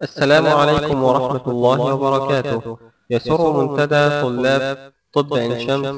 السلام عليكم ورحمة الله وبركاته يسر منتدى طلاب طب عين شمس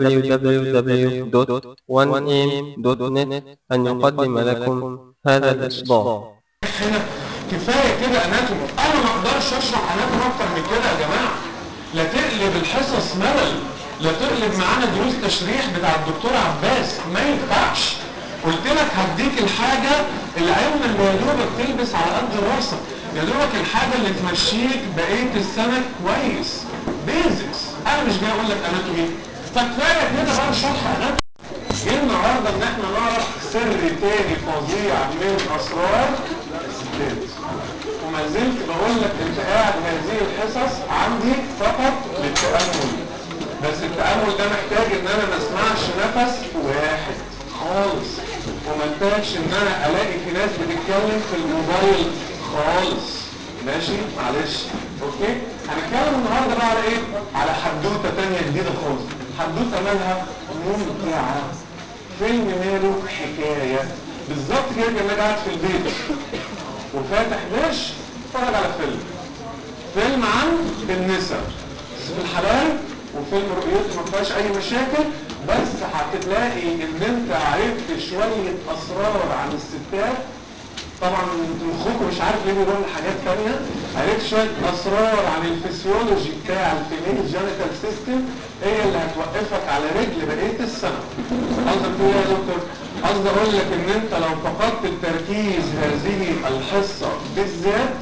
www.1am.net أن يقدم لكم هذا الإصدار هنا كفايه كده اناتومي انا ما اقدرش اشرح اناتومي اكتر من كده يا جماعه لا تقلب الحصص ملل لا تقلب معانا دروس تشريح بتاع الدكتور عباس ما ينفعش قلت لك هديك الحاجه العلم اللي يا دوبك تلبس على قد راسك يا دوبك الحاجه اللي تمشيك بقيه السنه كويس بيزكس انا مش جاي اقول لك اناتومي فكفايه كده بقى شرح اناتومي جه النهارده ان احنا نعرف سر تاني فظيع من اسرار الستات وما زلت بقول لك انت قاعد هذه الحصص عندي فقط للتامل بس التامل ده محتاج ان انا ما اسمعش نفس واحد خالص وما محتاجش ان انا الاقي في ناس بتتكلم في الموبايل خالص ماشي معلش اوكي هنتكلم النهارده بقى على ايه على حدوته تانية جديده خالص حدوته مالها ممتعه فيلم ماله حكايه بالظبط كده كانك قاعد في البيت وفاتح داش اتفرج على فيلم فيلم عن النساء في الحلال وفيلم رؤيته ما فيهاش اي مشاكل بس هتلاقي ان انت عرفت شويه اسرار عن الستات طبعا مخكم مش عارف ليه بيروح لحاجات تانية عرفت شوية اسرار عن الفسيولوجي بتاع الفيميل جينيتال سيستم هي اللي هتوقفك على رجل بقية السنة قصدك تقول ايه يا دكتور؟ قصدي اقول لك ان انت لو فقدت التركيز هذه الحصة بالذات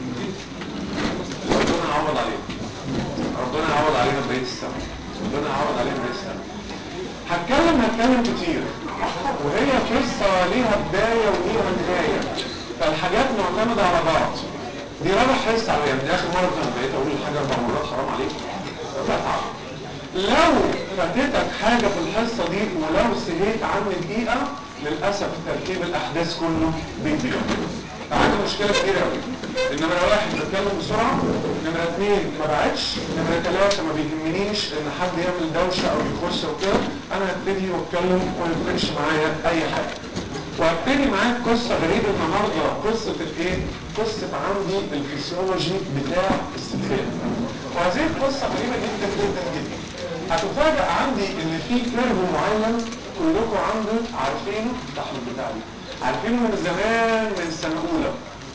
ربنا يعوض عليك ربنا يعوض علينا بقية السنة ربنا يعوض علينا بقية السنة هتكلم هتكلم كتير وهي قصة ليها بداية وليها نهاية فالحاجات معتمدة على بعض دي رابع حصة على يعني دي آخر مرة كان بقيت أقول الحاجة أربع مرات حرام عليك بتعب لو فاتتك حاجة في الحصة دي ولو سهيت عني دقيقة للأسف ترتيب الأحداث كله بيضيع عندي مشكلة كبيرة قوي إن نمرة واحد بتكلم بسرعة نمرة اثنين ما بعدش نمرة ثلاثة ما بيهمنيش إن حد يعمل دوشة أو يخش أو كده أنا هبتدي وأتكلم وما يفرقش معايا أي حاجة وهبتدي معاك قصة غريبة النهاردة قصة الإيه؟ قصة عندي الفسيولوجي بتاع الستات وهذه القصة غريبة جدا جدا جدا هتفاجأ عندي إن في كيرف معين كلكم عنده عارفينه تحت البتاع دي عارفينه من زمان من سنة أولى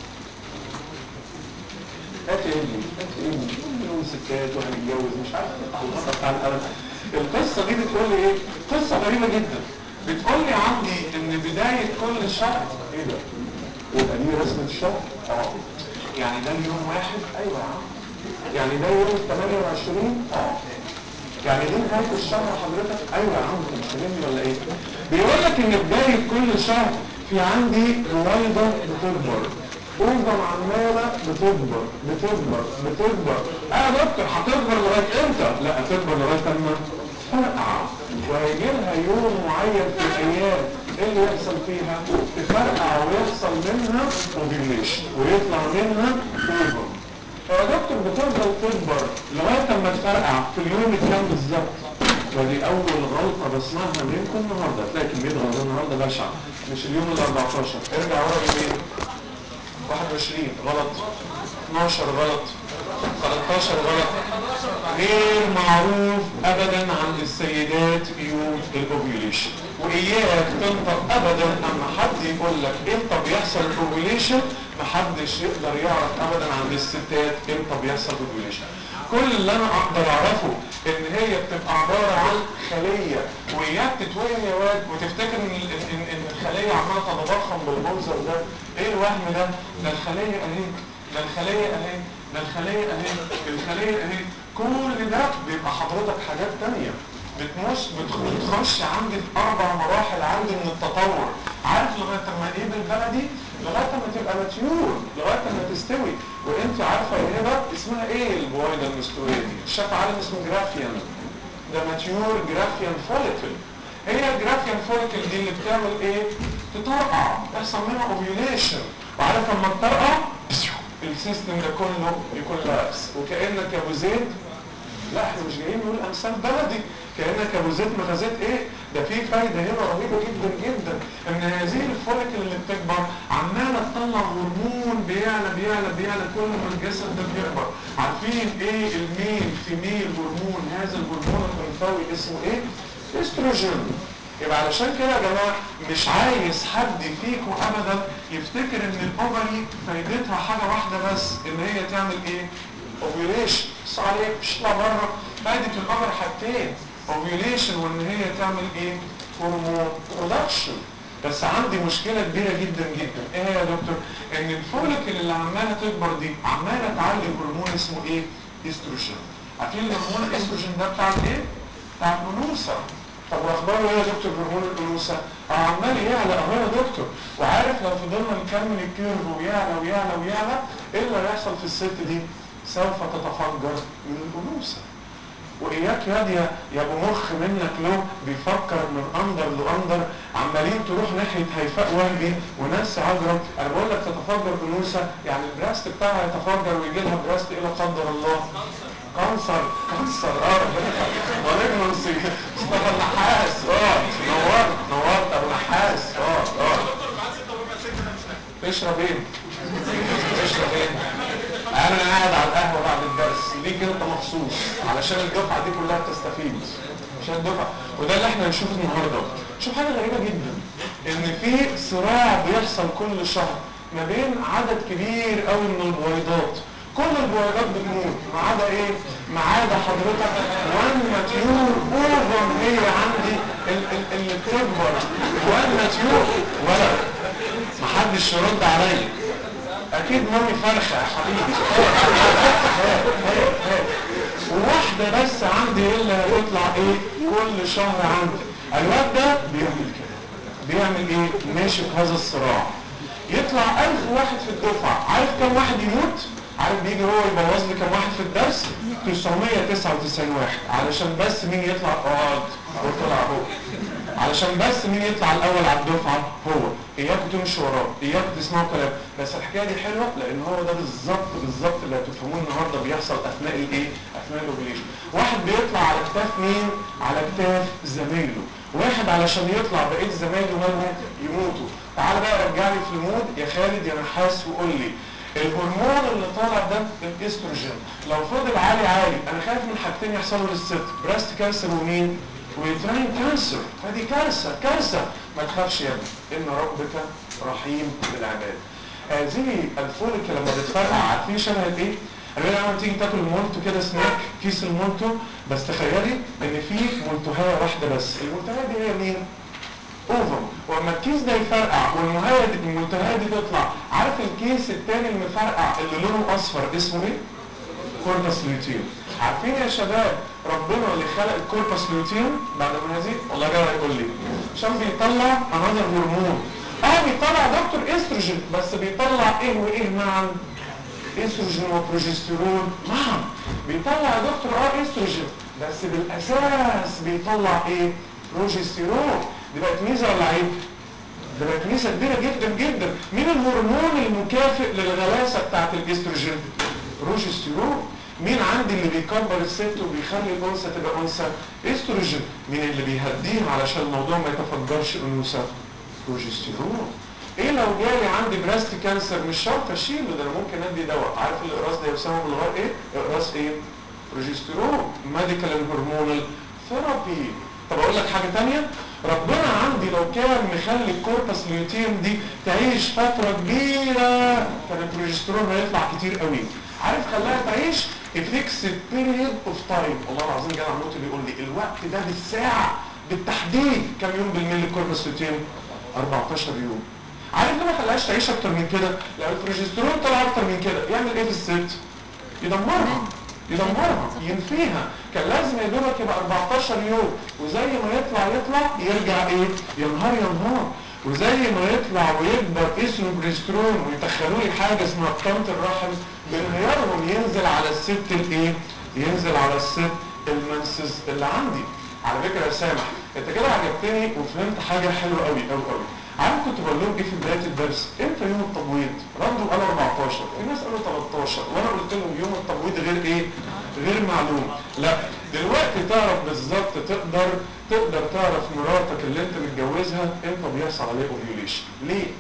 هات يا ابني هات يا ابني كلهم ستات وهنتجوز مش عارف افتح الغطا بتاع القلم القصة دي بتقول لي ايه؟ قصة غريبة جدا بتقول لي عندي ان بداية كل شهر ايه ده؟ يبقى دي رسمة الشهر؟ اه يعني ده اليوم واحد؟ ايوه يا عم يعني ده يوم 28 اه يعني دي نهاية الشهر حضرتك ايوه يا عم انت مش فاهمني ولا ايه بيقول لك ان بداية كل شهر في عندي رويضة بتكبر اوضة عمالة بتكبر بتكبر بتكبر اه يا دكتور هتكبر لغاية امتى لا هتكبر لغاية اما تفرقع وهيجي لها يوم معين في الايام ايه اللي يحصل فيها تفرقع ويحصل منها اوفيليشن ويطلع منها اوفر يا دكتور بتفضل تكبر لغايه اما تفرقع في اليوم الكام بالظبط ودي اول غلطه بسمعها منكم النهارده هتلاقي كميه غلطات النهارده بشعه مش اليوم ال 14 ارجع ورا يومين 21 غلط 12 غلط 13 غلط غير معروف ابدا عند السيدات يوم الاوفيوليشن واياك تنطق ابدا اما حد يقول لك امتى بيحصل الاوفيوليشن محدش يقدر يعرف ابدا عند الستات امتى بيحصل الاوفيوليشن كل اللي انا اقدر اعرفه ان هي بتبقى عباره عن خليه واياك تتوهم يا واد وتفتكر ان ان ان الخليه عماله تتضخم بالمنظر ده ايه الوهم ده ده الخليه اهي ده الخليه اهي ده الخليه اهي الخليه اهي كل ده بيبقى حضرتك حاجات تانية بتمش بتخش عندي في اربع مراحل عندي من التطور عارف لغايه اما ايه بالبلدي لغايه اما تبقى ماتيور لغايه اما تستوي وانت عارفه ايه ده اسمها ايه البويضه المستويه دي شاف عالم اسمه جرافيان ده ماتيور جرافيان فوليكل هي الجرافيان فوليكل دي اللي بتعمل ايه تطرقع يحصل منها اوفيوليشن وعارف اما تطرقع السيستم ده كله يكون لابس وكانك يا ابو زيد لا احنا مش جايين نقول امثال بلدي كانك ابو زيد مغازات ايه ده في فايده هنا رهيبه جدا جدا ان هذه الفوليكل اللي بتكبر عماله تطلع هرمون بيعلى بيعلى بيعلى كل ما الجسد ده بيكبر عارفين ايه الميل في ميل هرمون هذا الهرمون الانثوي اسمه ايه استروجين يبقى علشان كده يا جماعه مش عايز حد فيكم ابدا يفتكر ان الاوفري فايدتها حاجه واحده بس ان هي تعمل ايه اوفيوليشن بص عليك مش اطلع بره فايده الاوفر حاجتين اوفيوليشن وان هي تعمل ايه هرمون برودكشن بس عندي مشكله كبيره جدا جدا ايه هي يا دكتور ان الفوليكل اللي عماله تكبر دي عماله تعلي هرمون اسمه ايه استروجين عارفين الهرمون الاستروجين ده بتاع ايه بتاع الانوثه طب واخباره ايه يا دكتور هرمون الانوثه اه عمال يعلى اهو يا دكتور وعارف لو فضلنا نكمل الكيرف ويعلى ويعلى ويعلى ايه اللي هيحصل في الست دي سوف تتفجر من الانوثه واياك يا يا يا ابو مخ منك له بيفكر من اندر لاندر عمالين تروح ناحيه هيفاء وهبي وناس عجرم انا بقول لك تتفجر انوثه يعني البراست بتاعها يتفجر ويجي لها براست ايه لا قدر الله كانسر كانسر اه مالجنسي مصطفى النحاس اه نورت نورت ابو نحاس اه اه تشرب ايه؟ تشرب ايه؟ انا قاعد على القهوه بعد الدرس ليك انت مخصوص علشان الدفعه دي كلها تستفيد عشان الدفعه وده اللي احنا هنشوفه النهارده شوف حاجه غريبه جدا ان في صراع بيحصل كل شهر ما بين عدد كبير قوي من البويضات كل البويضات بتموت ما عدا ايه ما عدا حضرتك وان ماتيور اوفر هي عندي ال- ال- اللي بتكبر وان ماتيور ولا محدش يرد عليا اكيد مامي فرخه يا حبيبي وواحده بس عندي ايه اللي هتطلع ايه كل شهر عندي الواد ده بيعمل كده بيعمل ايه ماشي في هذا الصراع يطلع ألف واحد في الدفعة عارف كم واحد يموت عارف بيجي هو يبوظ لي كم واحد في الدرس 999 واحد علشان بس مين يطلع اقعد وطلع هو علشان بس مين يطلع الاول على الدفعه هو اياكم تمشوا وراه اياكم تسمعوا كلام بس الحكايه دي حلوه لان هو ده بالظبط بالظبط اللي هتفهموه النهارده بيحصل اثناء الايه اثناء الاوبليشن واحد بيطلع على كتاف مين على كتاف زمايله واحد علشان يطلع بقيه زمايله مالهم يموتوا تعال بقى رجع لي في المود يا خالد يا نحاس وقول لي الهرمون اللي طالع ده الاستروجين لو فضل عالي عالي انا خايف من حاجتين يحصلوا للست براست كانسر ومين ويتراين كانسر هذه كارثه كارثه ما تخافش يا ابني ان ربك رحيم بالعباد هذه الفولك لما بتفرقع عارفين شبهت ايه؟ انا لما تيجي تاكل مولتو كده سناك كيس المولتو بس تخيلي ان في مولتوهايه واحده بس المولتوهايه دي هي مين؟ اوفر واما الكيس ده يفرقع والمهايه دي المنتهيه دي تطلع عارف الكيس التاني المفرقع اللي لونه اصفر اسمه ايه؟ كوربس لوتيوم عارفين يا شباب ربنا اللي خلق الكوربس لوتيوم بعد ما هذه والله جاي يقول لي عشان بيطلع انذر هرمون اه بيطلع دكتور استروجين بس بيطلع ايه وايه معا استروجين وبروجستيرون معا بيطلع يا دكتور اه استروجين بس بالاساس بيطلع ايه بروجستيرون دي بقت ميزه ولا عيب ده بقت ميزه كبيره جدا جدا مين الهرمون المكافئ للغلاسه بتاعت الاستروجين بروجستيرون مين عندي اللي بيكبر الست وبيخلي الانثى تبقى انثى استروجين مين اللي بيهديها علشان الموضوع ما يتفجرش انوثه بروجستيرون ايه لو جالي عندي براست كانسر مش شرط اشيله ده انا ممكن ادي دواء عارف الاقراص ده يسمى بالغار ايه اقراص ايه بروجستيرون ميديكال هرمونال ثيرابي طب اقول لك حاجه تانية ربنا عندي لو كان مخلي الكوربس ليوتيم دي تعيش فتره كبيره كان البروجستيرون هيطلع كتير قوي عارف خلاها تعيش فيكسد بيريد اوف تايم والله العظيم جدع موت بيقول لي الوقت ده بالساعه بالتحديد كم يوم بالملي الكوربس ليوتيم 14 يوم عارف ليه ما خلاهاش تعيش اكتر من كده لو البروجستيرون طلع اكتر من كده يعمل ايه في الست يدمرها يدمرها ينفيها كان لازم يا دوبك يبقى 14 يوم وزي ما يطلع يطلع يرجع ايه ينهار ينهار وزي ما يطلع ويكبر اسمه بريسترون ويدخلوا لي حاجه اسمها بطانه الرحم بانهيارهم ينزل على الست الايه ينزل على الست المنسز اللي عندي على فكره يا سامح انت كده عجبتني وفهمت حاجه حلوه قوي قوي قوي عارف كنت بقول لهم ايه في بدايه الدرس امتى يوم التبويض ردوا قالوا 14 في ناس قالوا 13 وانا قلت لهم يوم التبويض غير ايه غير معلوم لا دلوقتي تعرف بالظبط تقدر تقدر تعرف مراتك اللي انت متجوزها امتى بيحصل عليها اوفيوليشن ليه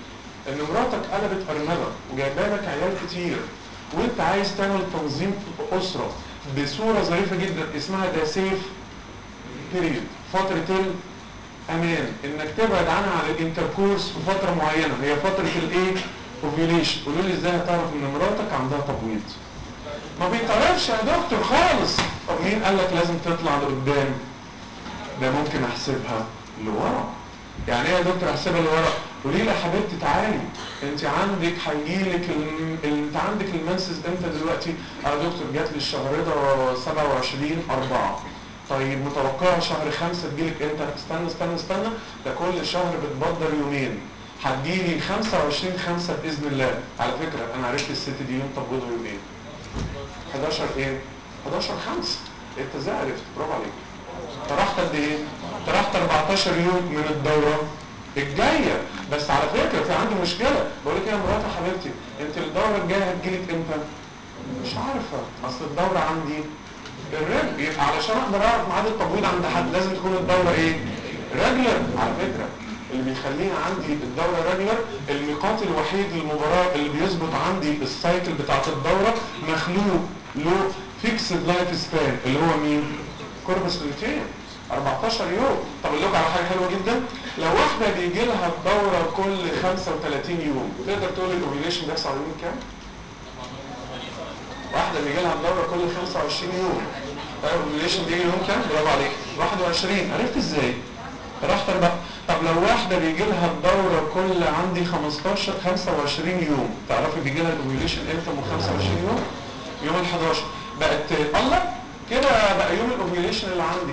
ان مراتك قلبت ارنبه وجايبه لك عيال كتير وانت عايز تعمل تنظيم اسره بصوره ظريفه جدا اسمها ده سيف بيريد فتره الامان انك تبعد عنها عن الانتركورس في فتره معينه هي فتره الايه اوفيليشن قولوا لي ازاي هتعرف ان مراتك عندها تبويض ما بيتعرفش يا دكتور خالص طب مين قال لك لازم تطلع لقدام ده ممكن احسبها لورا يعني ايه يا دكتور احسبها لورا قولي لي يا حبيبتي تعالي انت عندك هيجيلك ال... انت عندك المنسس امتى دلوقتي اه يا دكتور جات لي الشهر ده 27 4 طيب متوقعه شهر خمسة تجيلك امتى استنى استنى استنى ده كل شهر بتبدر يومين هتجيلي 25 5 باذن الله على فكره انا عرفت الست دي يوم تبويضها يوم ايه 11 ايه 11 5 انت ازاي عرفت برافو عليك طرحت قد ايه طرحت 14 يوم من الدوره الجايه بس على فكره في عندي مشكله بقول لك يا مرات يا حبيبتي انت الدوره الجايه هتجيلك امتى مش عارفه اصل الدوره عندي الرجل يبقى علشان اقدر اعرف ميعاد التبويض عند حد لازم تكون الدوره ايه ريجلر على فكره اللي بيخليني عندي الدورة ريجلر الميقات الوحيد للمباراة اللي بيظبط عندي السايكل بتاعت الدورة مخلوق له فيكسد لايف سبان اللي هو مين؟ كوربس لوتين 14 يوم طب اقول لكم على حاجه حلوه جدا لو واحده بيجي لها الدوره كل 35 يوم تقدر تقول الاوفيليشن بيحصل يوم كام؟ واحده بيجي لها الدوره كل 25 يوم الاوفيليشن بيجي يوم كام؟ برافو عليك 21 عرفت ازاي؟ رحت بقى طب لو واحده بيجي لها الدوره كل عندي 15 25 يوم تعرفي بيجي لها الاوفيليشن امتى من 25 يوم؟ يوم ال 11 بقت الله كده بقى يوم الاوفيليشن اللي عندي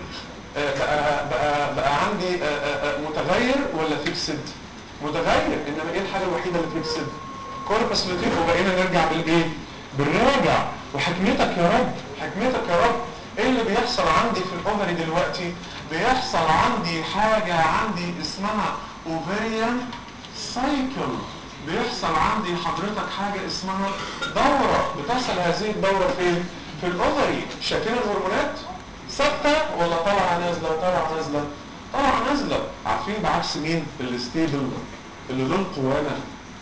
بقى بقى بقى عندي متغير ولا فيكسد متغير انما ايه الحاجه الوحيده اللي فيكسد كوربس لوتين وبقينا نرجع بالايه بالراجع وحكمتك يا رب حكمتك يا رب ايه اللي بيحصل عندي في الاوفري دلوقتي بيحصل عندي حاجه عندي اسمها اوفريان سايكل بيحصل عندي حضرتك حاجه اسمها دوره بتحصل هذه الدوره فين في الاوفري شايفين الهرمونات ثابته ولا طالعه نازله طالعه نازله طالعه نازله عارفين بعكس مين الستيبل اللي له القوامه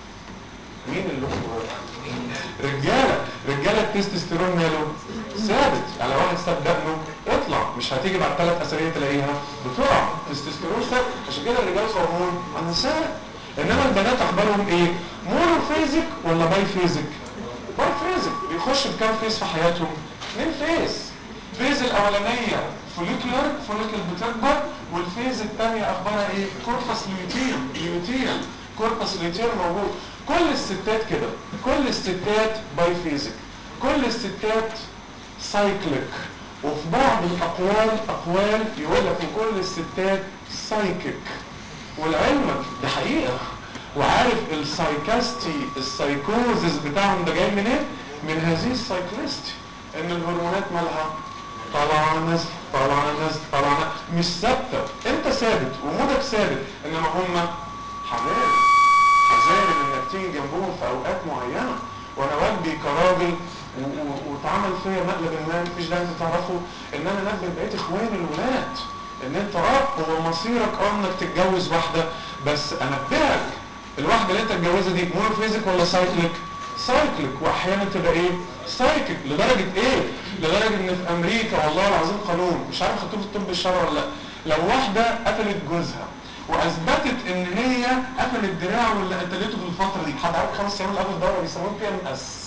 مين اللي له القوامه رجاله رجاله التستوستيرون ماله ثابت يعني لو واحد ساب دقنه اطلع مش هتيجي بعد ثلاث اسابيع تلاقيها بتقع التستوستيرون ثابت عشان كده الرجال قوامون عن النساء انما البنات اخبارهم ايه مونوفيزك ولا باي فيزك باي فيزك بيخش بكام فيز في حياتهم اثنين فيز الفيز الاولانيه فوليكولر فوليكل بتكبر والفيز الثانيه اخبارها ايه كوربس ليوتيم ليوتيم كوربس ليوتيم موجود كل الستات كده كل الستات باي فيزك كل الستات سايكليك وفي بعض الاقوال اقوال يقول لك في كل الستات سايكيك والعلمك ده حقيقه وعارف السايكاستي السايكوزس بتاعهم ده جاي من ايه؟ من هذه السايكليستي ان الهرمونات مالها طالعه نازله طالعه نازله طالعه نازله مش ثابته انت ثابت ومودك ثابت انما هم حبايب حزين انك تيجي جنبهم في اوقات معينه وانا واجبي كراجل واتعمل فيا مقلب ما مفيش داعي انت تعرفه ان انا انبه بقيت اخواني الولاد ان انت اه هو مصيرك اه انك تتجوز واحده بس انبهك الواحده اللي انت تتجوزها دي مونوفيزيك ولا سايكليك؟ سايكليك واحيانا تبقى ايه؟ سايكليك لدرجه ايه؟ لدرجه ان في امريكا والله العظيم قانون مش عارف خدتوه في الطب الشرعي ولا لا لو واحده قتلت جوزها واثبتت ان هي قتلت دراعه واللي قتلته في الفتره دي حد عارف خمس ايام قبل الدوره بيسموه بي ام اس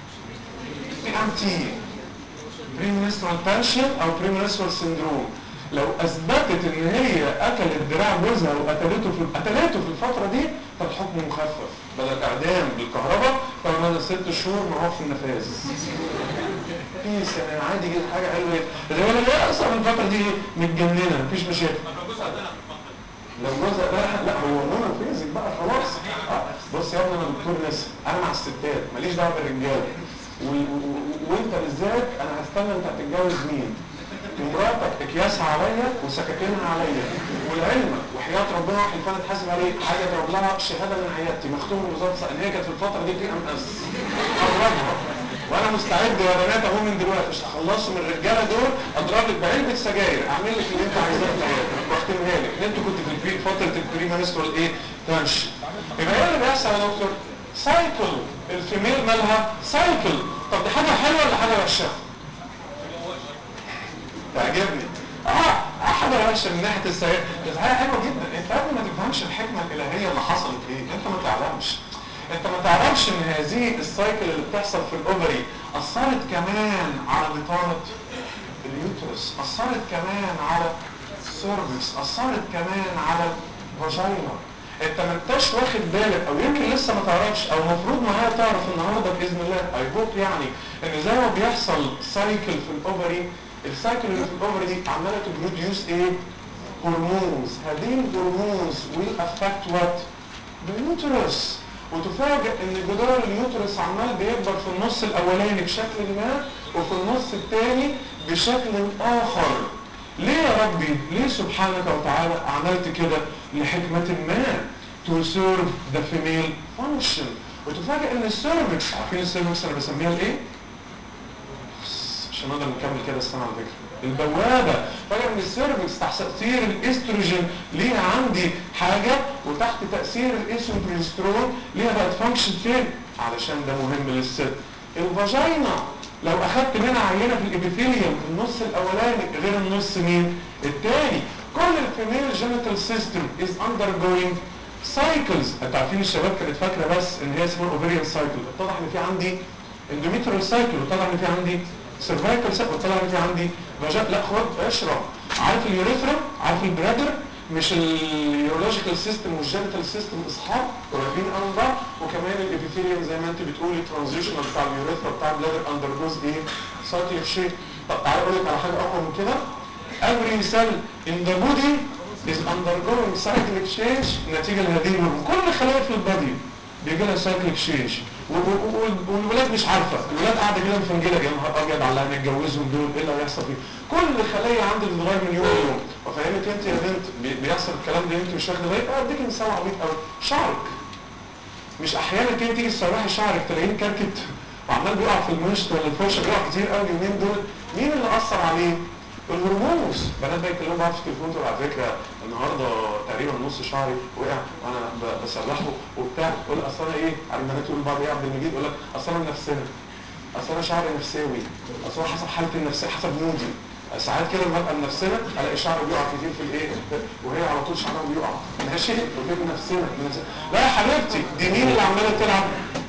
بي ام تي بري منسترال بانشن او بري منسترال سندروم لو اثبتت ان هي قتلت دراع جوزها وقتلته في قتلته في الفتره دي فالحكم مخفف بدل اعدام بالكهرباء فمدى ست شهور معروف في النفاذ في سنه عادي جدا حاجه حلوه جدا اللي هو لا اصلا الفتره دي متجننه مفيش مشاكل لو جوزها ده لا هو مونوفيزك بقى خلاص آه. بص يا ابني انا دكتور نسا انا مع الستات ماليش دعوه بالرجاله وانت بالذات انا هستنى انت هتتجوز مين ومراتك اكياسها عليا وسكاكينها عليا والعلم وحياه ربنا حلفان اتحاسب عليه حاجه اضرب لها شهاده من حياتي مختوم بوزاره ان هي كانت في الفتره دي في ام اس اضربها وانا مستعد يا بنات اهو من دلوقتي مش هخلصوا من الرجاله دول اضرب لك بعلبه سجاير اعمل لك اللي انت عايزاه في حياتك واختمها لك انت كنت في البري فتره البري مانسترال ايه تنشن يبقى ايه اللي بيحصل يا دكتور سايكل الفيميل مالها سايكل طب دي حاجه حلوه ولا حاجه وحشه تعجبني اه حاجه وحشه من ناحيه السيئه بس حاجه حلوه جدا انت قبل ما تفهمش الحكمه الالهيه اللي حصلت ايه انت ما تعلمش انت ما تعرفش ان هذه السايكل اللي بتحصل في الاوفري اثرت كمان على بطانه اليوترس اثرت كمان على السيرفكس اثرت كمان على الفاجينا انت ما انتش واخد بالك او يمكن لسه ما تعرفش او المفروض معايا تعرف النهارده باذن الله اي هوب يعني ان زي ما بيحصل سايكل في الاوفري السايكل اللي في الاوفري دي عماله تبروديوس ايه؟ هرمونز هذه الهرمونز will affect what؟ the uterus وتفاجئ ان جدار اليوترس عمال بيكبر في النص الاولاني بشكل ما وفي النص الثاني بشكل اخر ليه يا ربي ليه سبحانك وتعالى عملت كده لحكمة ما to serve the female function وتفاجئ ان السيرفكس عارفين السيرفكس انا بسميها الايه عشان نقدر نكمل كده السنة على فكرة البوابة فاجئ ان السيرفكس تحت تأثير الاستروجين ليها عندي حاجة وتحت تأثير الايسوبريسترون ليها بقت فانكشن فين علشان ده مهم للست الفاجينا لو اخدت منها عينه في الابيثيليوم النص الاولاني غير النص مين الثاني كل الفيميل جينيتال سيستم از اندر جوينج سايكلز انتوا عارفين الشباب كانت فاكره بس ان هي اسمها اوفيريان سايكل اتضح ان في عندي اندوميتريال سايكل واتضح ان في عندي سيرفايكال سايكل واتضح ان في عندي فاجا لا خد اشرب عارف اليوريثرا عارف البرادر مش اليورولوجيكال سيستم والجينيتال سيستم اصحاب قريبين قوي من بعض وكمان الابيثيليوم زي ما انت بتقولي الترانزيشنال بتاع اليوريثرا بتاع البلادر اندر جوز ايه سايكل شيء طب تعالى اقول لك على حاجه اقوى من كده every cell in the body is undergoing cycle exchange نتيجه لهذه الهرمون كل خلايا في البادي بيجي لها سايكل اكسشينج والولاد مش عارفه الولاد قاعده كده مفنجله يا نهار ابيض على اللي هنتجوزهم دول ايه اللي هيحصل فيه كل خليه عندي بتتغير من يوم ليوم وفهمت انت يا بنت بي- بيحصل الكلام ده انت مش واخده بالك اه اديك مثال عبيط قوي شعرك مش احيانا كده تيجي تسرحي شعرك تلاقيه كركت وعمال بيقع في المشط ولا الفرشه بيقع كتير قوي اليومين دول مين اللي اثر عليه؟ الهرمونز بنات بقى يكلموا بعض في التليفون تقول على فكره النهارده تقريبا نص شعري وقع وانا ب- بسرحه وبتاع تقول اصل انا ايه عارف البنات يقولوا لبعض ايه يا عبد المجيد يقول لك اصل انا نفسنا اصل انا شعري نفساوي اصل أنا حسب حالتي النفسيه حسب مودي ساعات كده لما ابقى بنفسنا الاقي شعري بيقع كتير في الايه وهي على طول شعرها بيقع ماشي وكده نفسنا بنفسنا. لا يا حبيبتي دي مين اللي عماله تلعب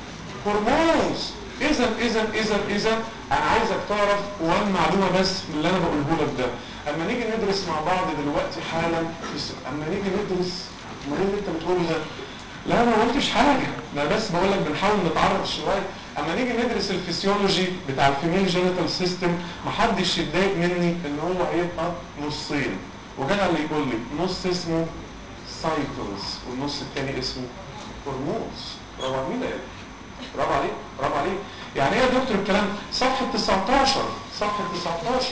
هرمونز اذا اذا اذا اذا انا عايزك تعرف وان معلومه بس من اللي انا بقوله لك ده اما نيجي ندرس مع بعض دلوقتي حالا في الس- اما نيجي ندرس امال ايه اللي انت بتقوله ده لا انا ما قلتش حاجه انا بس بقول لك بنحاول نتعرف شويه اما نيجي ندرس الفسيولوجي بتاع الفيميل جينيتال سيستم محدش يتضايق مني ان هو هيبقى نصين وجدع اللي يقول لي نص اسمه سايكلز والنص الثاني اسمه هرمونز برافو على مين ده برافو عليك برافو عليك يعني ايه يا دكتور الكلام صفحه 19 صفحه 19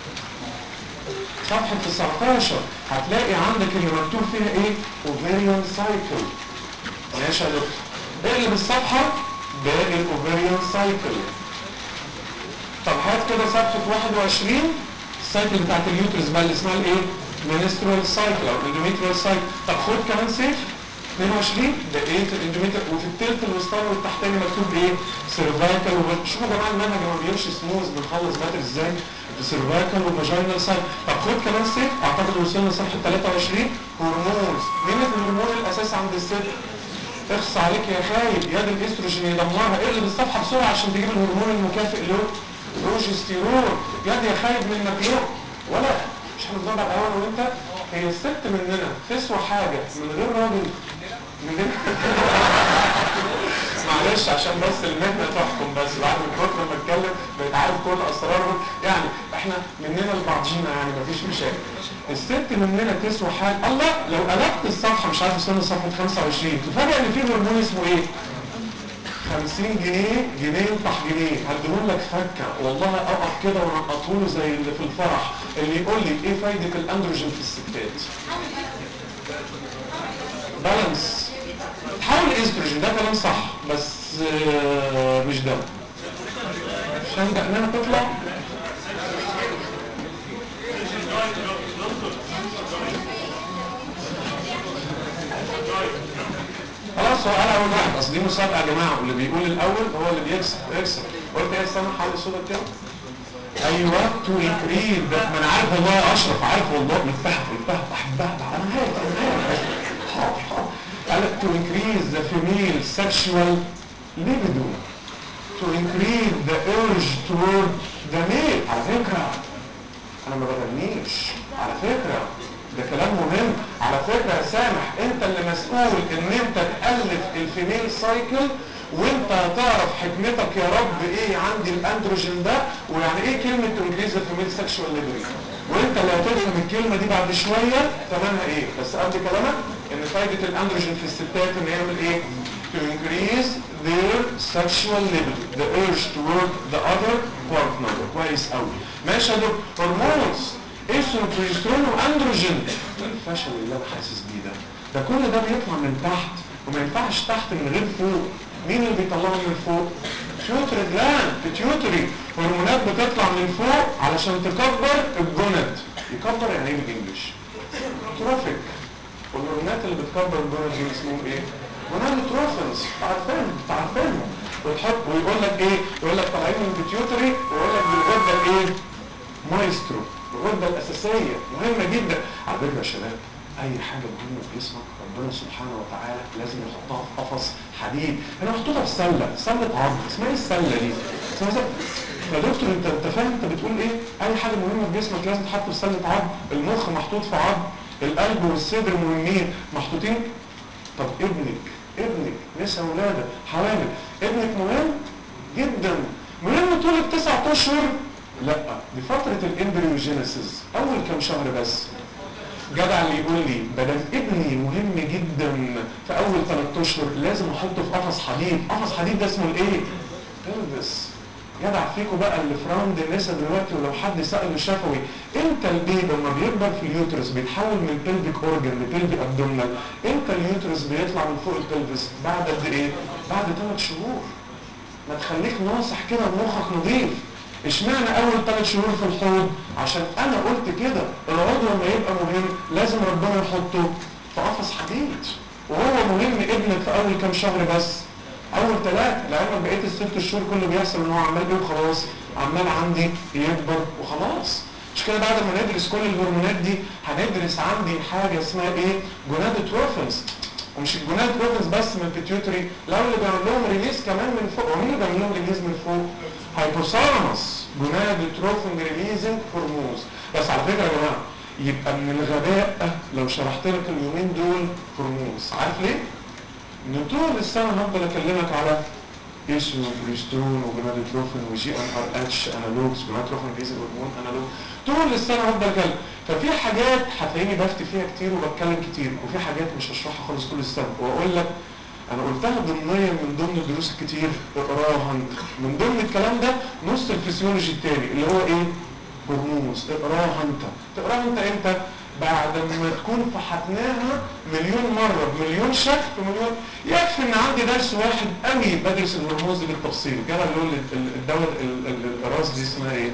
صفحة 19 هتلاقي عندك اللي مكتوب فيها ايه ovarian cycle ماشي يا دكتور اقلب الصفحة باقي الاوفريان سايكل طب هات كده صفحة 21 السايكل بتاعت اليوترس بقى اللي اسمها الايه menstrual cycle او endometrial cycle طب خد كمان سيف 22 ده ايه الاندوميتر وفي التلت الوسطاني والتحتاني مكتوب ايه سيرفايكال شوفوا يا جماعه المنهج لما بيمشي سموز بنخلص باتر ازاي سيرفايكال وفاجينال سايكل طب خد كمان سيف اعتقد وصلنا صفحه 23 هرمونز مين الهرمون الاساسي عند الست اخص عليك يا خايب يد الاستروجين يدمرها اقلب الصفحه بسرعه عشان تجيب الهرمون المكافئ له بروجستيرون يد يا خايب منك له ولا مش هنفضل على الاول وانت هي الست مننا تسوى حاجه من غير راجل من غير معلش عشان بس المهنه تحكم بس بعد من كتر ما اتكلم بقيت عارف كل اسرارهم يعني احنا مننا لبعضينا يعني مفيش مشاكل الست مننا تسوى حاجه الله لو قلبت الصفحه مش عارف استنى صفحه 25 تفاجئ ان في هرمون اسمه ايه 50 جنيه جنيه ينطح جنيه هديهم لك فكه والله اقف كده ونقطه له زي اللي في الفرح اللي يقول لي ايه فايده الاندروجين في الستات بالانس حاول الاستروجين ده كلام صح بس آه، مش ده عشان دقنها تطلع خلاص هو قال اول واحد اصل دي مسابقه يا جماعه واللي بيقول الاول هو اللي بيكسب يكسب قلت ايه استنى حاول صوتك كده ايوه تو انكريز ما انا عارف والله يا اشرف عارف والله متفهم متفهم بحبها انا عارف انا عارف حاضر حاضر قال لك to increase the female sexual libido to increase the urge toward the male على فكره انا ما بغنيش على فكره ده كلام مهم على فكره يا سامح انت اللي مسؤول ان انت تالف الفيميل سايكل وانت هتعرف حكمتك يا رب ايه عندي الاندروجين ده ويعني ايه كلمه انكريز الفيميل سكشوال ليبري وانت اللي هتفهم الكلمه دي بعد شويه ثمنها ايه بس قبل كلامك ان فايده الاندروجين في الستات ان يعمل ايه to increase their sexual libido the urge toward the other partner كويس قوي ماشي يا دكتور هرمونز اسم بروجسترون واندروجين الفشل اللي انا حاسس بيه ده ده كل ده بيطلع من تحت وما ينفعش تحت من غير فوق مين اللي بيطلعه من فوق فيوتري جلاند بيتيوتري هرمونات بتطلع من فوق علشان تكبر الجند يكبر يعني ايه بالانجلش تروفيك والهرمونات اللي بتكبر الجند دي اسمهم ايه جونادوتروفنز عارفين عارفين وتحط ويقول لك ايه يقول لك طالعين من البيتيوتري ويقول لك بالغده الايه مايسترو الغده الاساسيه مهمه جدا على فكره يا شباب اي حاجه مهمه في جسمك ربنا سبحانه وتعالى لازم يحطها في قفص حديد انا محطوطه في سله سله عظم اسمها ايه السله دي اسمها سلة. يا دكتور انت انت فاهم انت بتقول ايه اي حاجه مهمه في جسمك لازم تتحط في سله عظم المخ محطوط في عظم القلب والصدر مهمين محطوطين طب ابنك ابنك نسا ولاده حوامل ابنك مهم جدا مهم طول التسع اشهر لا دي فترة الامبريوجينيسيس اول كام شهر بس جدع اللي يقول لي بدل ابني مهم جدا في اول ثلاث اشهر لازم احطه في قفص حديد قفص حديد ده اسمه الايه بلبس جدع فيكم بقى اللي في راوند النسا دلوقتي ولو حد سأل شفوي امتى البيبي لما بيكبر في اليوترس بيتحول من بلفيك اورجن لبلفي ابدومينال امتى اليوترس بيطلع من فوق البلفس بعد قد ايه بعد ثلاث شهور ما تخليك ناصح كده بمخك نظيف اشمعنى اول ثلاث شهور في الحوض عشان انا قلت كده العضو لما يبقى مهم لازم ربنا يحطه في قفص حديد وهو مهم ابنك في اول كام شهر بس اول ثلاثة لعلمك بقيت الست شهور كله بيحصل ان هو عمال ايه وخلاص عمال عندي يكبر وخلاص مش كده بعد ما ندرس كل الهرمونات دي هندرس عندي حاجة اسمها ايه جونادوتروفنز ومش الجونادوتروفنز بس من البيتيوتري لا اللي بيعمل لهم ريليز كمان من فوق ومين اللي بيعمل لهم ريليز من فوق هايبوثالاموس جونادوتروفن ريليزنج هرمونز بس على فكرة يا جماعة يبقى من الغباء لو شرحت لك اليومين دول هرمونز عارف ليه؟ ان طول السنه هفضل اكلمك على ايستروجين وبروجسترون وجونادوتروفين وجي ان ار اتش انالوجز جونادوتروفين بيز هرمون انالوج طول السنه هفضل اكلم ففي حاجات هتلاقيني بفتي فيها كتير وبتكلم كتير وفي حاجات مش هشرحها خالص طول السنه واقول لك انا قلتها ضمنيا من ضمن الدروس الكتير اقراها انت من ضمن الكلام ده نص الفسيولوجي التاني اللي هو ايه هرمونز اقراها انت تقراها انت امتى بعد ما تكون فحتناها مليون مرة بمليون شكل بمليون يكفي ان عندي درس واحد قوي بدرس الهرمونز دي بالتفصيل جرى اللي هو الدواء الراس دي اسمها ايه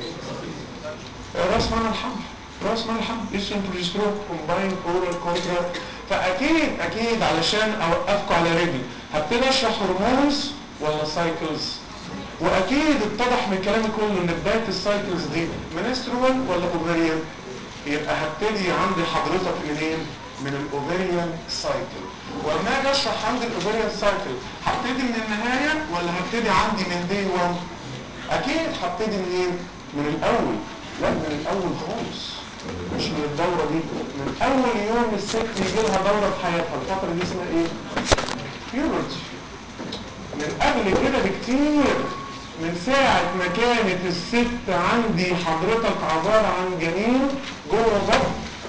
راس معنى الحمل راس معنى الحمل اسم بروجسترون كومباين اورال كونترا فاكيد اكيد علشان اوقفكم على رجلي هبتدي اشرح هرمونز ولا سايكلز واكيد اتضح من كلامي كله ان بدايه السايكلز دي منسترول ولا اوفريان يبقى هبتدي عند حضرتك منين من الاوفريان سايكل ولما اجي اشرح عند الاوفريان سايكل هبتدي من النهايه ولا هبتدي عندي من دي 1 اكيد هبتدي منين من الاول لا من الاول خالص مش من الدورة دي من اول يوم الست يجي لها دورة في حياتها الفترة دي اسمها ايه بيورتي من قبل كده بكتير من ساعة ما كانت الست عندي حضرتك عبارة عن جنين جوه بطن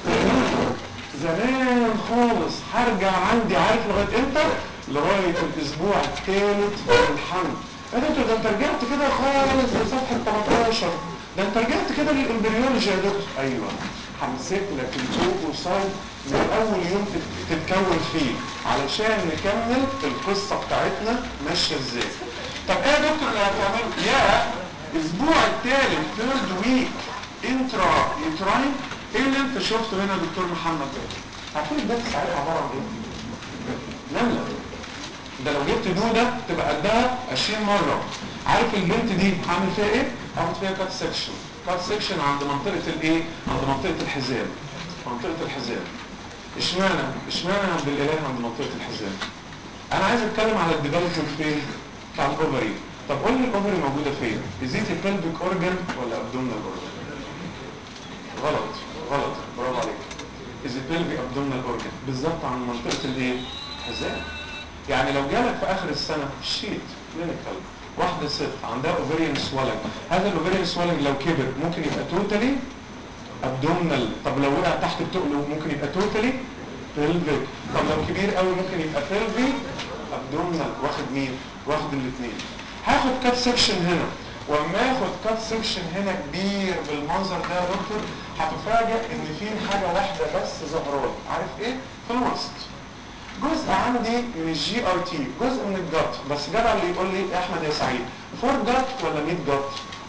زمان خالص هرجع عندي عارف لغاية امتى؟ لغاية الاسبوع الثالث من الحمل يا دكتور ده انت رجعت كده خالص لصفحة 13 ده انت رجعت كده للامبريولوجي يا دكتور ايوه همسك لك الاوفوسايت من اول يوم تتكون فيه علشان نكمل القصة بتاعتنا ماشية ازاي طب ايه يا دكتور اللي هتعمله يا الاسبوع الثالث ثيرد ويك انترا يوتراين ايه اللي انت شفته هنا يا دكتور محمد عارفين البيت ساعتها عباره عن ايه؟ نمله ده لو جبت دودة تبقى قدها 20 مرة عارف البنت دي هعمل فيها ايه؟ هاخد فيها كات سكشن كات سكشن عند منطقة الايه؟ عند منطقة الحزام منطقة الحزام اشمعنى؟ اشمعنى عند الاله عند منطقة الحزام؟ انا عايز اتكلم على الديفلوبمنت فين؟ بتاع الاوفري طب قول لي الاوفري موجودة فين؟ ازيت البلبك اورجن ولا ابدومينال اورجن؟ غلط غلط برافو عليك از بيلفي ابدومينال اورجن بالظبط عن منطقه الايه الحزام يعني لو جالك في اخر السنه شيت كلينيكال واحده ست عندها اوفريان سوالنج هذا الاوفريان سوالنج لو كبر ممكن يبقى توتالي ابدومينال طب لو وقع تحت التقل ممكن يبقى توتالي بيلفيك طب لو كبير قوي ممكن يبقى بيلفي ابدومينال واخد مين واخد الاثنين هاخد كات سكشن هنا واما اخد كات سكشن هنا كبير بالمنظر ده يا دكتور هتفاجئ ان في حاجه واحده بس ظهران عارف ايه في الوسط جزء عندي من الجي ار تي جزء من الجت بس جدع اللي يقول لي يا احمد يا سعيد فور جت ولا ميد جت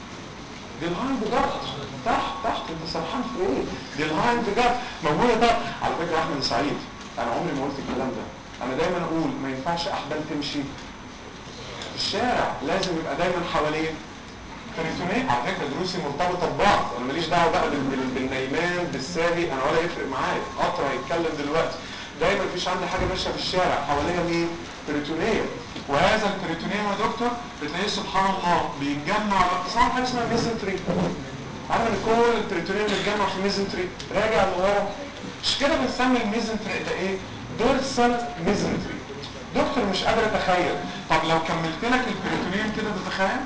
دي الهايند جت تحت تحت انت سرحان في ايه دي الهايند جت موجوده ده على فكره احمد يا سعيد انا عمري ما قلت الكلام ده انا دايما اقول ما ينفعش احبال تمشي في الشارع لازم يبقى دايما حواليه تليفونين على فكره دروسي مرتبطه ببعض انا ماليش دعوه بقى بال- بال- بالنايمان بالساهي انا ولا يفرق معايا قطر هيتكلم دلوقتي دايما مفيش عندي حاجه ماشيه في الشارع حواليها مين؟ بريتونيه وهذا البريتونيه يا دكتور بتلاقيه سبحان الله بيتجمع اسمها حاجه اسمها ميزنتري عارف ان كل البريتونيه بيتجمع في ميزنتري راجع لورا مش كده بنسمي الميزنتري ده ايه؟ دورسال ميزنتري دكتور مش قادر اتخيل طب لو كملت لك البريتونيوم كده تتخيل؟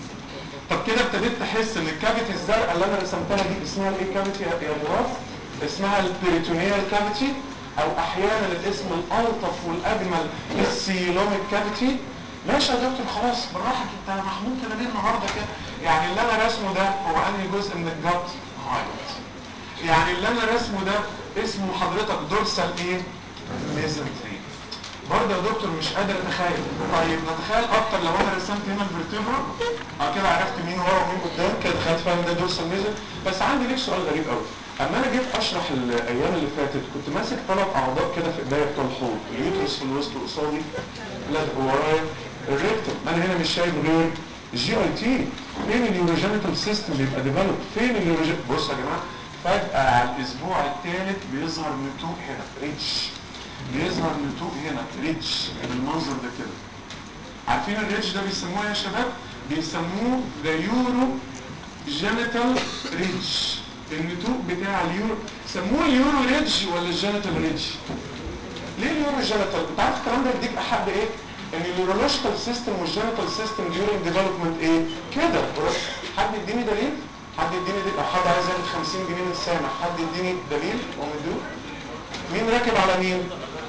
طب كده ابتديت تحس ان الكافيتي الزرقاء اللي انا رسمتها دي اسمها الايه كافيتي يا يا مراد؟ اسمها البريتونيال كافيتي او احيانا الاسم الالطف والاجمل السيلوميك كافيتي ماشي يا دكتور خلاص بالراحه انت محمود كده ليه النهارده كده؟ يعني اللي انا راسمه ده هو انهي جزء من الجت؟ هايلايت يعني اللي انا راسمه ده اسمه حضرتك دورسال ايه؟ ميزنتري برضه يا دكتور مش قادر اتخيل طيب نتخيل اكتر لو انا رسمت هنا الفرتبرا اه كده عرفت مين ورا ومين قدام كده دخلت فاهم ده دورسال ميزن بس عندي ليك سؤال غريب قوي اما انا جيت اشرح الايام اللي فاتت كنت ماسك ثلاث اعضاء كده في ايديا بتوع الحوض اليوترس في الوسط قصادي لا ده ورايا الريكتم انا هنا مش شايف غير جي اي تي فين اليوروجينيتال سيستم بيبقى ديفلوب فين اليوروجين بصوا يا جماعه فجاه على الاسبوع الثالث بيظهر نتوء هنا ريتش بيظهر نتوء هنا ريتش بالمنظر ده كده عارفين الريتش ده بيسموه إيه يا شباب بيسموه ذا يورو جينيتال ريتش النتوء بتاع اليورو سموه اليورو ريتش ولا الجينيتال ريتش ليه اليورو جينيتال انت عارف الكلام ده يديك احد ايه ان اليورولوجيكال سيستم والجينيتال سيستم ديورنج ديفلوبمنت ايه كده حد يديني دليل حد يديني دليل لو حد عايز ياخد 50 جنيه من السامع حد يديني دليل ومدوه مين راكب على مين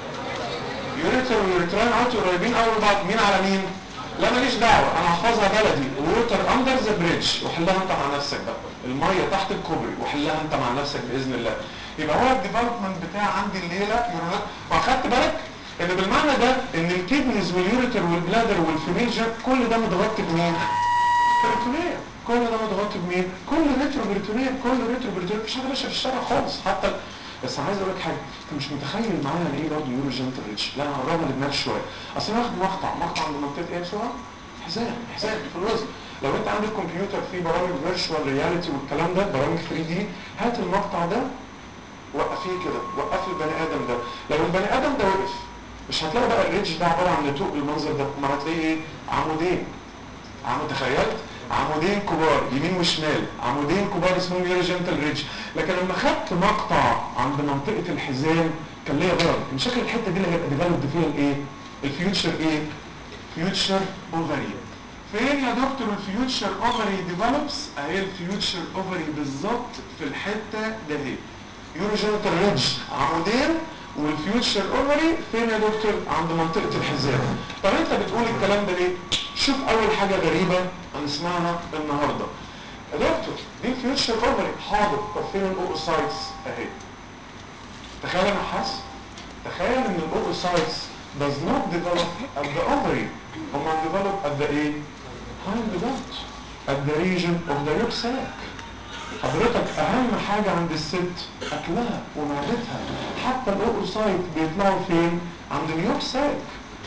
يوريتر ويوريتران اوت قريبين قوي من بعض مين على مين لا ماليش دعوه انا هحفظها بلدي ووتر اندر ذا بريدج وحلها انت مع نفسك بقى الميه تحت الكوبري وحلها انت مع نفسك باذن الله يبقى هو الديفلوبمنت بتاع عندي الليله يورولوج واخدت بالك ان بالمعنى ده ان الكيدنيز واليوريتر والبلادر والفيميل جاب كل ده متغطي بمين؟ بريتونيه كل ده متغطي بمين؟ كل ريترو بريتونيه كل ريترو بريتونيه مفيش حاجه ماشيه في الشارع خالص حتى ال- بس انا عايز اقول لك حاجه انت مش متخيل معايا يعني ايه برضه يورو جنتل ريتش لا انا هقربها لدماغك شويه اصل انا واخد مقطع مقطع عند منطقه ايه بسرعه؟ حزام حزام في الوزن لو انت عندك كمبيوتر فيه برامج فيرتشوال رياليتي والكلام ده برامج 3 دي هات المقطع ده وقفيه كده وقف البني ادم ده لو البني ادم ده وقف مش هتلاقي بقى الريتش ده عباره عن نتوء بالمنظر ده ما هتلاقيه ايه عمودين عم تخيلت عمودين كبار يمين وشمال عمودين كبار اسمهم يوريجنتال ريدج لكن لما خدت مقطع عند منطقه الحزام كان ليا غرض ان شكل الحته دي اللي هيبقى ديفلوبد فيها الايه الفيوتشر ايه فيوتشر اوفري فين يا دكتور الفيوتشر اوفري ديفلوبس اهي الفيوتشر اوفري بالظبط في الحته ده اهي يوريجنتال ريدج عمودين والفيوتشر اوفري فين يا دكتور عند منطقه الحزام طب انت بتقول الكلام ده ليه شوف اول حاجه غريبه هنسمعها النهارده يا دكتور دي الفيوتشر اوفري حاضر طب فين الاوسايتس اهي تخيل انا حاسس تخيل ان الاوسايتس does not develop at the ovary هما develop at the ايه hind duct at the region of the yolk sac حضرتك اهم حاجة عند الست اكلها ومعدتها حتى الاوسايت بيطلعوا فين عند اليوك ساك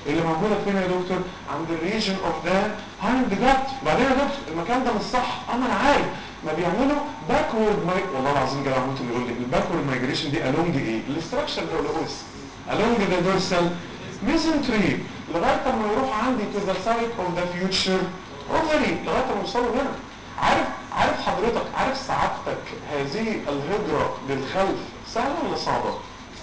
اللي موجوده فين يا دكتور عند الريجن اوف ذا هايند جات وبعدين يا دكتور المكان ده مش صح انا انا عارف ما بيعملوا باكورد ماي والله العظيم جدع عمود اللي يقول لي الباكورد مايجريشن دي الونج ايه الاستراكشر ده الاوس along the dorsal mesentery لغايه ما يروح عندي to the site of the future ovary لغايه ما يوصلوا هنا عارف عارف حضرتك عارف سعادتك هذه الهجره للخلف سهله ولا صعبه؟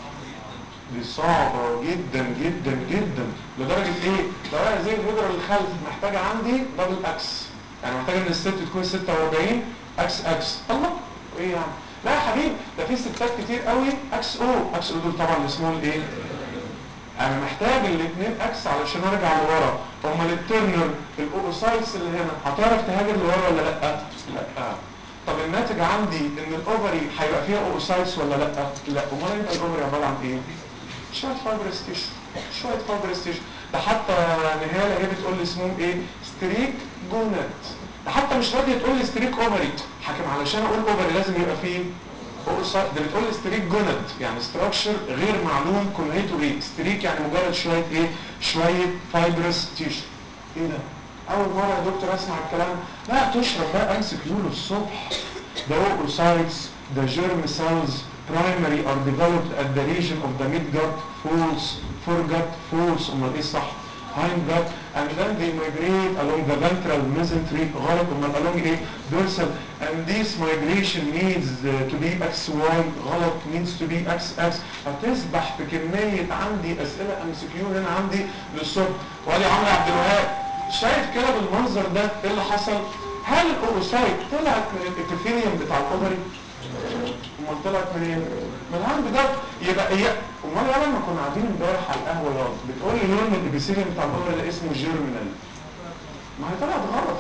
دي صعبة جدا جدا جدا لدرجة ايه؟ لو انا زي الهجرة للخلف محتاجة عندي دبل اكس يعني محتاجة ان الست تكون 46 اكس اكس الله ايه يعني؟ لا يا حبيبي ده في ستات كتير قوي اكس او اكس او دول طبعا السمول ايه؟ انا محتاج الاثنين اكس علشان ارجع لورا امال الترنر الاوسايتس اللي هنا هتعرف تهاجر لورا ولا لا؟ لا طب الناتج عندي ان الاوفري هيبقى فيها اوسايتس ولا لا؟ لا امال يبقى الاوفري عباره عن ايه؟ شويه فايبرس تيشو شويه فايبرس تيشو ده حتى نهاله هي بتقول لي اسمهم ايه؟ ستريك جونات ده حتى مش راضيه تقول لي ستريك اوفري حاكم علشان اقول اوفري لازم يبقى فيه ده بتقول لي ستريك جونات يعني ستراكشر غير معلوم كليته ايه ستريك يعني مجرد شويه ايه شويه فايبرس تيشو ايه ده اول مره يا دكتور اسمع الكلام لا تشرب بقى امسك يولو الصبح ده اوسايتس ده جيرم سيلز primary are developed at the region of the midgut falls foregut falls امال ايه صح hindgut and then they migrate along the ventral mesentery غلط امال along ايه dorsal and this migration needs uh, to be xy غلط needs to be xx هتسبح في كمية عندي اسئلة ام سي كيو هنا عندي للصبح وادي عمرو عبد الوهاب شايف كده بالمنظر ده ايه اللي حصل هل الاوسايت طلعت من الابيثيليوم بتاع الاوفري امال طلعت منين؟ من الهاند ده يبقى ايه امال يا لما كنا قاعدين امبارح على القهوه يا بتقول لي لون الابيثيليوم بتاع الاوفري ده اسمه جيرمينال ما هي طلعت غلط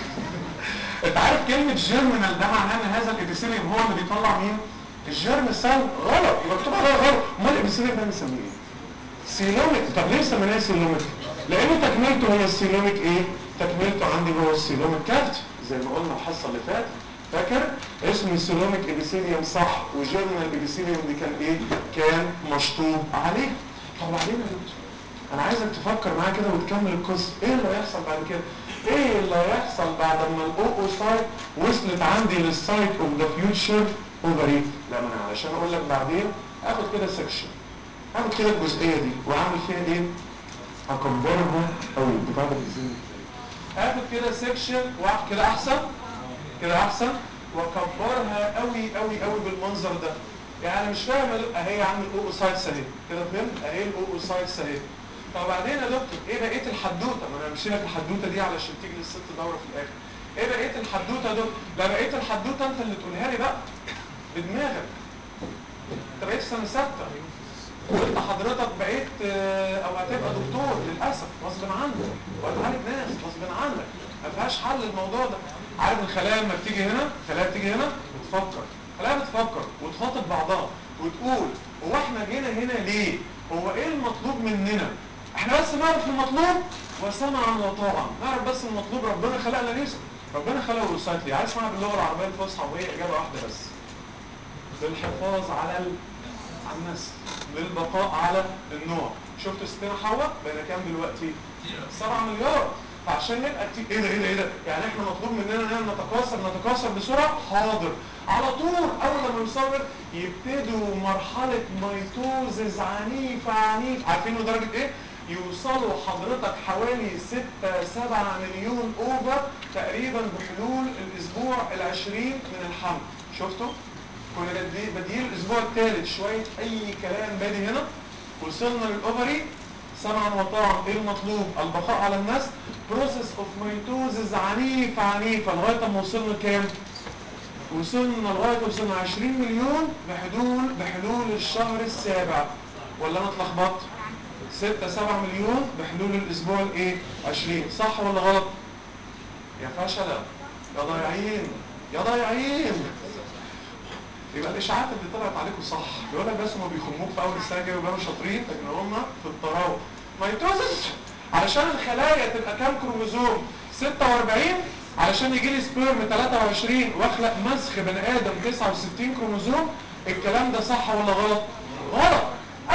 انت عارف كلمه جيرمينال ده معناه ان هذا الابيثيليوم هو اللي بيطلع مين؟ الجيرم سيل غلط يبقى مكتوب عليها غلط امال الابيثيليوم ده بنسميه ايه؟ سيلوميك طب ليه سميناه سيلوميك؟ لان تكملته هي السيلوميك ايه؟ تكملته عندي هو السيلوميك كافت زي ما قلنا الحصه اللي فاتت فاكر اسم السيلوميك ابيثيليوم صح وجيرمينال ابيثيليوم دي كان ايه كان مشطوب عليه طب بعدين يا دكتور انا عايزك تفكر معايا كده وتكمل القصه ايه اللي هيحصل بعد كده ايه اللي هيحصل بعد ما الاوكوسايت وصلت عندي للسايت اوف ذا فيوتشر اوفري لا ما انا علشان اقول لك بعدين اخد كده سكشن اخد كده الجزئيه دي واعمل فيها ايه اكبرها قوي بتاع ده ازاي اخد كده سكشن واعمل كده احسن كده احسن واكبرها قوي قوي قوي بالمنظر ده يعني انا مش فاهم اهي عامل اوسايتس اهي كده فهمت اهي الاوسايتس اهي طب بعدين يا دكتور ايه بقيه الحدوته ما انا همشي لك الحدوته دي علشان تيجي للست دوره في الاخر ايه بقيه الحدوته دول لا بقيه الحدوته انت اللي تقولها لي بقى بدماغك انت بقيت سنه سته وانت حضرتك بقيت او هتبقى دكتور للاسف غصب عنك وهتعالج ناس غصب عنك ما فيهاش حل الموضوع ده عارف الخلايا لما بتيجي هنا الخلايا بتيجي هنا بتفكر الخلايا بتفكر وتخاطب بعضها وتقول هو احنا جينا هنا ليه هو ايه المطلوب مننا احنا بس نعرف المطلوب وسمعا وطاعا نعرف بس المطلوب ربنا خلقنا نسأل ربنا خلق الوسائط ليه عايز اسمعها باللغه العربيه الفصحى وهي اجابه واحده بس للحفاظ على ال... على النسل للبقاء على النوع شفت ستنا حواء بقينا كام دلوقتي 7 مليار فعشان نبقى كتير ايه ده ايه ده ايه ده يعني احنا مطلوب مننا ان نتكاثر نتكاثر بسرعه حاضر على طول اول لما يصور يبتدوا مرحله ميتوزز عنيفه عنيف عارفين لدرجه ايه يوصلوا حضرتك حوالي 6 7 مليون اوفر تقريبا بحلول الاسبوع العشرين من الحمل شفتوا كنا بادئين الاسبوع الثالث شويه اي كلام بادي هنا وصلنا للاوفري سمعا وطاعا ايه المطلوب البقاء على النسل بروسيس اوف ميتوزز عنيفه عنيفه لغايه ما وصلنا كام وصلنا لغايه وصلنا 20 مليون بحلول بحلول الشهر السابع ولا انا اتلخبطت 6 7 مليون بحلول الاسبوع الايه 20 صح ولا غلط يا فشله يا ضايعين يا ضايعين يبقى الاشاعات اللي طلعت عليكم صح يقول لك بس هم بيخموك في اول السنه كده ويبقوا شاطرين لكن هم في الطراوه ميتوزس علشان الخلايا تبقى كام كروموزوم 46 علشان يجي لي سبيرم 23 واخلق مسخ بني ادم 69 كروموزوم الكلام ده صح ولا غلط غلط اول لما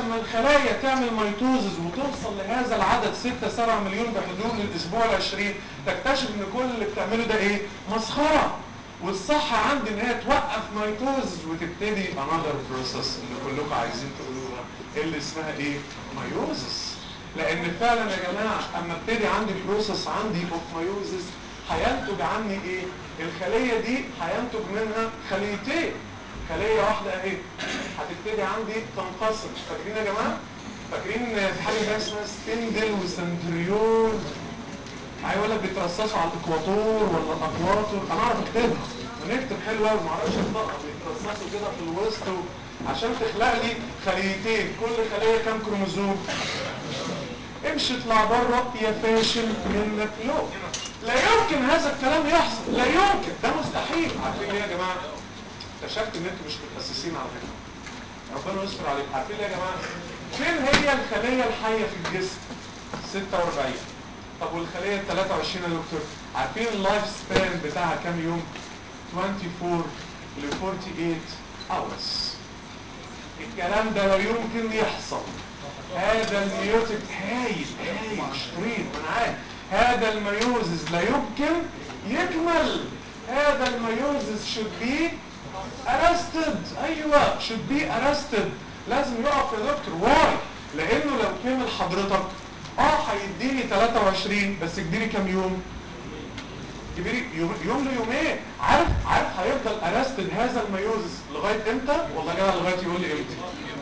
لما الخلايا تعمل ميتوزز وتوصل لهذا العدد 6 7 مليون بحلول الاسبوع العشرين تكتشف ان كل اللي بتعمله ده ايه مسخره والصح عندي ان هي توقف ميتوزز وتبتدي another process اللي كلكم عايزين تقولوها اللي اسمها ايه ميوزس لان فعلا يا جماعه اما ابتدي عندي بروسس عندي اوف ميوزس هينتج عني ايه الخليه دي هينتج منها خليتين خليه واحده اهي هتبتدي عندي تنقسم فاكرين يا جماعه فاكرين في حاجه كده اسمها ستندل وسنتريول هيقول لك بيترصصوا على الاكواتور ولا الاكواتور انا اعرف اكتبها ونكتب حلو قوي ما اعرفش انطقها بيترصصوا كده في الوسط و... عشان تخلق لي خليتين كل خليه كام كروموزوم امشي اطلع بره يا فاشل منك لو لا يمكن هذا الكلام يحصل لا يمكن ده مستحيل عارفين ليه يا جماعه اكتشفت ان انتوا مش متخصصين على فكره ربنا يستر عليكم عارفين ليه يا جماعه فين هي الخليه الحيه في الجسم 46 طب والخليه ال 23 يا دكتور عارفين اللايف سبان بتاعها كام يوم 24 ل 48 hours الكلام ده لا يمكن يحصل هذا الميوتك هايل هايل شريط انا عارف هذا الميوزز لا يمكن يكمل هذا الميوزز should be arrested ايوه should be arrested لازم يقف يا دكتور واي لانه لو كمل حضرتك اه هيديني 23 بس يديني كام يوم يديني يوم, يوم ليومين عارف عارف هيفضل ارستد هذا الميوزس لغايه امتى والله جدع لغايه يقول لي امتى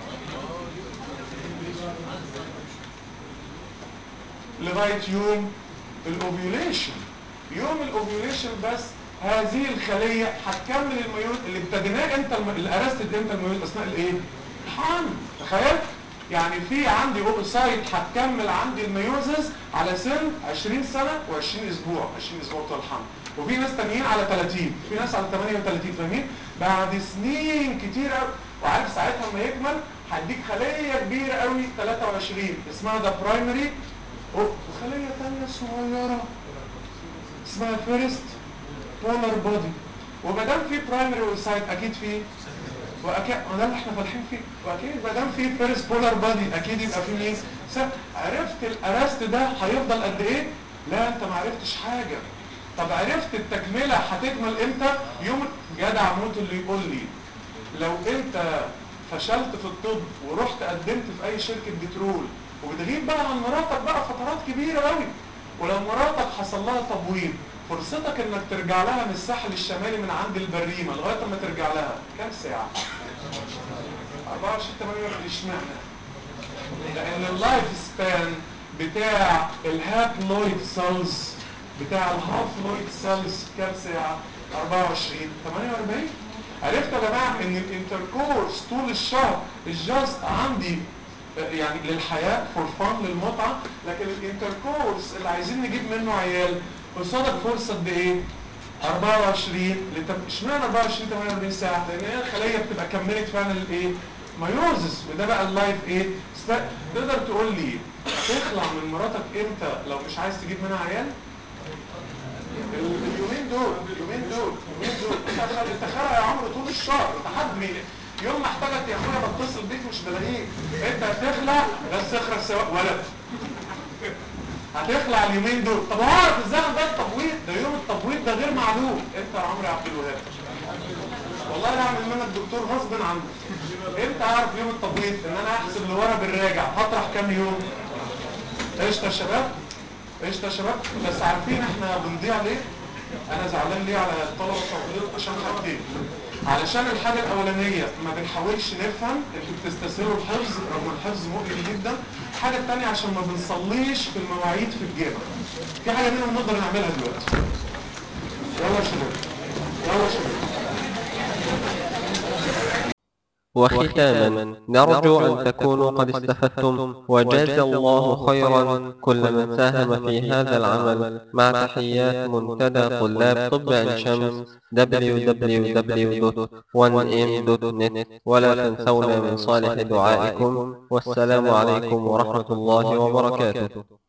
لغايه يوم الاوفيوليشن يوم الاوفيوليشن بس هذه الخليه هتكمل الميوز اللي ابتديناه امتى الم... الارستد امتى الميوز اثناء الايه الحمل تخيل يعني في عندي اوبسايت هتكمل عندي الميوزس على سن 20 سنه و20 اسبوع 20 اسبوع بتوع الحمل وفي ناس تانيين على 30 في ناس على 38 فاهمين بعد سنين كتير قوي وعارف ساعتها لما يكمل هديك خليه كبيره قوي 23 اسمها ده برايمري وخليه ثانيه صغيره اسمها فيرست بولار بودي وما دام في برايمري اوبسايت اكيد في واكيد ما ده اللي احنا فالحين فيه واكيد ما دام في فيرست بولار بادي اكيد يبقى في مين عرفت الارست ده هيفضل قد ايه لا انت ما عرفتش حاجه طب عرفت التكمله هتكمل امتى يوم جدع موت اللي يقول لي لو انت فشلت في الطب ورحت قدمت في اي شركه بترول وبتغيب بقى عن مراتك بقى فترات كبيره قوي ولو مراتك حصل لها تبويض فرصتك انك ترجع لها من الساحل الشمالي من عند البريمه لغايه ما ترجع لها كام ساعه 24 48 اشمعنى لان اللايف سبان بتاع الهابلويد سيلز بتاع الهافلويد سيلز كام ساعه 24 48 عرفت يا جماعه ان الانتركورس طول الشهر الجاست عندي يعني للحياه فور فان للمتعه لكن الانتركورس اللي عايزين نجيب منه عيال قصادك فرصه قد ايه 24 لتب... اشمعنى 24 48 ساعه لان هي الخليه بتبقى كملت فعلا الايه مايوزس وده بقى اللايف ايه ست... تقدر تقول لي تخلع من مراتك امتى لو مش عايز تجيب منها عيال اليومين دول اليومين دول اليومين دول انت تخيل يا عمرو طول الشهر انت حد بي... يوم ما احتاجك يا اخويا بتصل بيك مش بلاقيك انت هتخلع بس اخرج سواء ولد هتخلع اليومين دول طب هعرف ازاي ده التبويض ده يوم التبويض ده غير معلوم انت يا عمرو يا عبد الوهاب والله انا اعمل منك دكتور غصب عنك انت عارف يوم التبويض ان انا احسب لورا بالراجع هطرح كام يوم قشطه يا شباب قشطه يا شباب بس عارفين احنا بنضيع ليه انا زعلان ليه على الطلبه التبويض عشان حاجتين علشان الحاجة الأولانية ما بنحاولش نفهم انتوا بتستسهلوا الحفظ رغم الحفظ مؤلم جدا الحاجة الثانية عشان ما بنصليش في المواعيد في الجامع في حاجة منهم نقدر نعملها دلوقتي يلا يا شباب يلا يا شباب وختاما نرجو أن تكونوا قد استفدتم وجاز الله خيرا كل من ساهم في هذا العمل مع تحيات منتدى طلاب طب عين شمس www.1m.net ولا تنسونا من صالح دعائكم والسلام عليكم ورحمة الله وبركاته